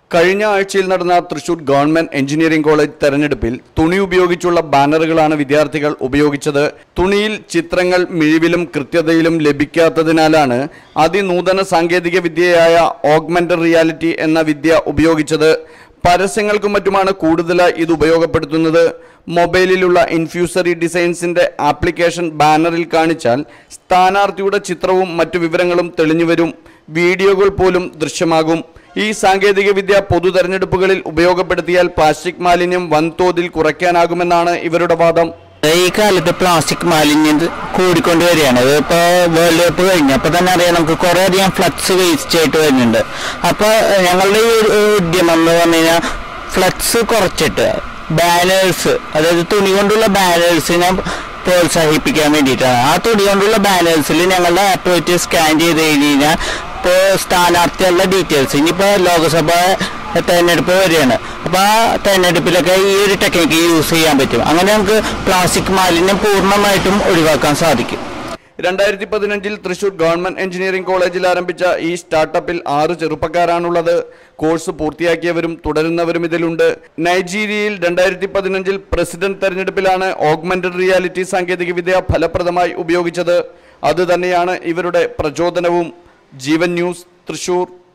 കഴിഞ്ഞ ആഴ്ചയിൽ നടന്ന തൃശൂർ ഗവൺമെന്റ് എഞ്ചിനീയറിംഗ് കോളേജ് തെരഞ്ഞെടുപ്പിൽ തുണി ഉപയോഗിച്ചുള്ള ബാനറുകളാണ് വിദ്യാർത്ഥികൾ ഉപയോഗിച്ചത് തുണിയിൽ ചിത്രങ്ങൾ മിഴിവിലും കൃത്യതയിലും ലഭിക്കാത്തതിനാലാണ് അതിനൂതന സാങ്കേതിക വിദ്യയായ ഓഗ്മെന്റഡ് റിയാലിറ്റി എന്ന വിദ്യ ഉപയോഗിച്ചത് പരസ്യങ്ങൾക്കും മറ്റുമാണ് കൂടുതലായി ഇത് ഉപയോഗപ്പെടുത്തുന്നത് മൊബൈലിലുള്ള ഇൻഫ്യൂസറി ഡിസൈൻസിന്റെ ആപ്ലിക്കേഷൻ ബാനറിൽ കാണിച്ചാൽ സ്ഥാനാർത്ഥിയുടെ ചിത്രവും മറ്റു വിവരങ്ങളും തെളിഞ്ഞുവരും വീഡിയോകൾ പോലും ദൃശ്യമാകും ഈ സാങ്കേതിക വിദ്യ പൊതു തെരഞ്ഞെടുപ്പുകളിൽ ഉപയോഗപ്പെടുത്തിയാൽ പ്ലാസ്റ്റിക് മാലിന്യം വൻതോതിൽ കുറയ്ക്കാനാകുമെന്നാണ് ഇവരുടെ വാദം ഈ കാലത്ത് പ്ലാസ്റ്റിക് മാലിന്യം കൂടിക്കൊണ്ട് വരികയാണ് ഇപ്പോൾ വേൾഡ് കപ്പ് കഴിഞ്ഞു അപ്പോൾ തന്നെ അറിയാം നമുക്ക് കുറേ അധികം ഫ്ലക്സ് വേസ്റ്റ് ആയിട്ട് വരുന്നുണ്ട് അപ്പോൾ ഞങ്ങളുടെ ഈ ഒരു ഉദ്യമം എന്ന് പറഞ്ഞു കഴിഞ്ഞാൽ ഫ്ലക്സ് കുറച്ചിട്ട് ബാനേഴ്സ് അതായത് തുണി കൊണ്ടുള്ള ബാനേഴ്സിനെ പ്രോത്സാഹിപ്പിക്കാൻ വേണ്ടിയിട്ടാണ് ആ തുണി കൊണ്ടുള്ള ബാനേഴ്സിൽ ഞങ്ങളുടെ ആപ്പ് വെച്ച് സ്കാൻ ചെയ്ത് കഴിഞ്ഞ് കഴിഞ്ഞാൽ ഇപ്പോൾ സ്ഥാനാർത്ഥികളുടെ ഡീറ്റെയിൽസ് ഇനിയിപ്പോൾ ലോക്സഭ തെരഞ്ഞെടുപ്പ് വരികയാണ് അപ്പോൾ ആ തെരഞ്ഞെടുപ്പിലൊക്കെ ഈ ഒരു ടെക്നിക്ക് യൂസ് ചെയ്യാൻ പറ്റും അങ്ങനെ നമുക്ക് പ്ലാസ്റ്റിക് മാലിന്യം പൂർണ്ണമായിട്ടും ഒഴിവാക്കാൻ സാധിക്കും രണ്ടായിരത്തി പതിനഞ്ചിൽ തൃശൂർ ഗവൺമെന്റ് എഞ്ചിനീയറിംഗ് കോളേജിൽ ആരംഭിച്ച ഈ സ്റ്റാർട്ടപ്പിൽ ആറ് ചെറുപ്പക്കാരാണുള്ളത് കോഴ്സ് പൂർത്തിയാക്കിയവരും തുടരുന്നവരും ഇതിലുണ്ട് നൈജീരിയയിൽ രണ്ടായിരത്തി പതിനഞ്ചിൽ പ്രസിഡന്റ് തെരഞ്ഞെടുപ്പിലാണ് ഓഗ്മെന്റഡ് റിയാലിറ്റി സാങ്കേതികവിദ്യ ഫലപ്രദമായി ഉപയോഗിച്ചത് അത് തന്നെയാണ് ഇവരുടെ പ്രചോദനവും ജീവൻ ന്യൂസ് തൃശൂർ